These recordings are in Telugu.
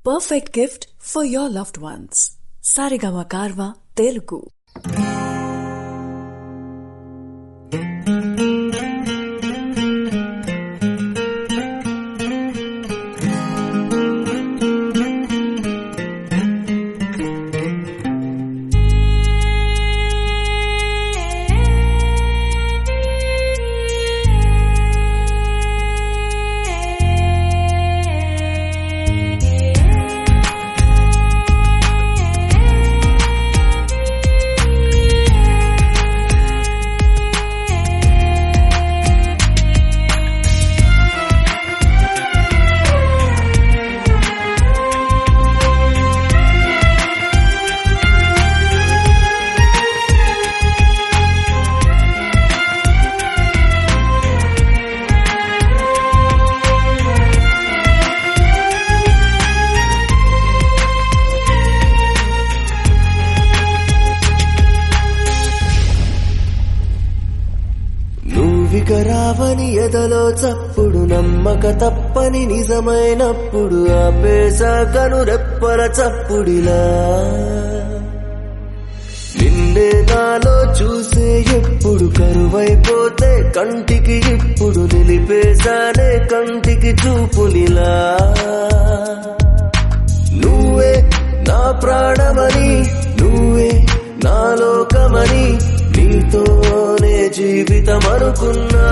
perfect gift for your loved ones. Sarigama Karva Telugu. నువ్విక రావని ఎదలో చప్పుడు నమ్మక తప్పని నిజమైనప్పుడు ఆపేశాకను రెప్పల చప్పుడిలా నిన్నే నాలో చూసే ఎప్పుడు కరువైపోతే కంటికి ఇప్పుడు నిలిపేశానే కంటికి చూపునిలా నువ్వే నా ప్రాణమని నువ్వే నా లోకమని నీతోనే జీవితం అనుకున్నా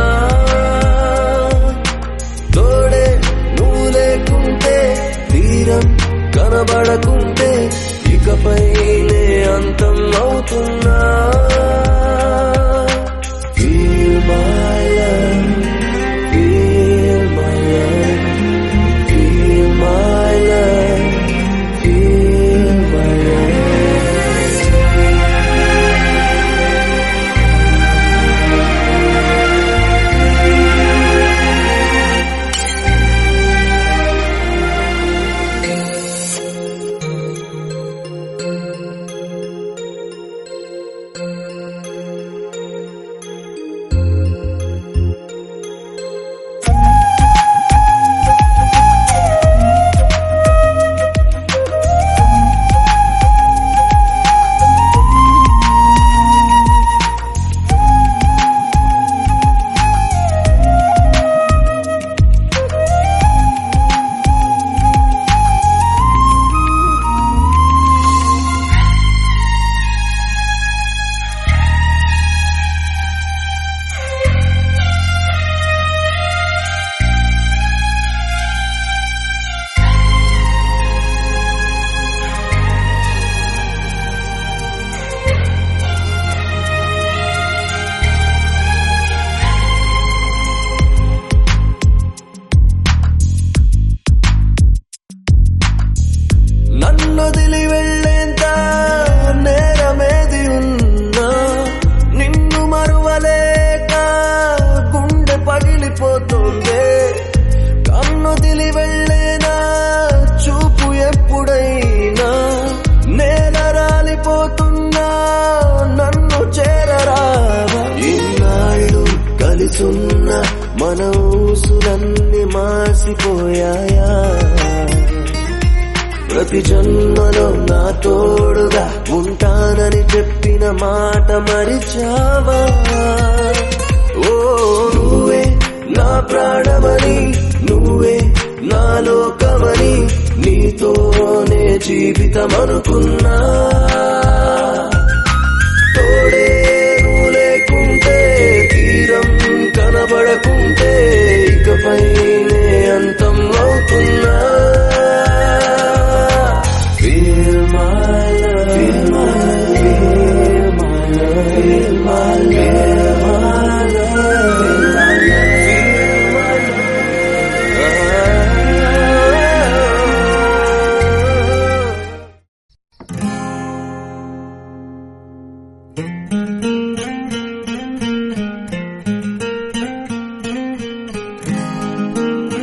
తోడే నువ్వు లేకుంటే తీరం కనబడకుంటే ఇకపైనే అంతం అవుతున్నా Feel my love, feel my love, feel my love, feel my love. నన్నొదిలి వెళ్ళేంత నేరమేది ఉన్నా నిన్ను మరువలేక గుండె పగిలిపోతుంది కన్నొదిలి వెళ్ళేనా చూపు ఎప్పుడైనా నేల రాలిపోతున్నా నన్ను చేరరావా ఇన్నాళ్ళు కలిసున్న మన ఊసులన్నీ మాసిపోయాయా ప్రతి జన్మలో నా తోడుగా ఉంటానని చెప్పిన మాట మరిచావా ఓ నువ్వే నా ప్రాణమని నువ్వే నా లోకమని నీతోనే జీవితం అనుకున్నా తోడే నువ్వు లేకుంటే తీరం కనబడకుంటే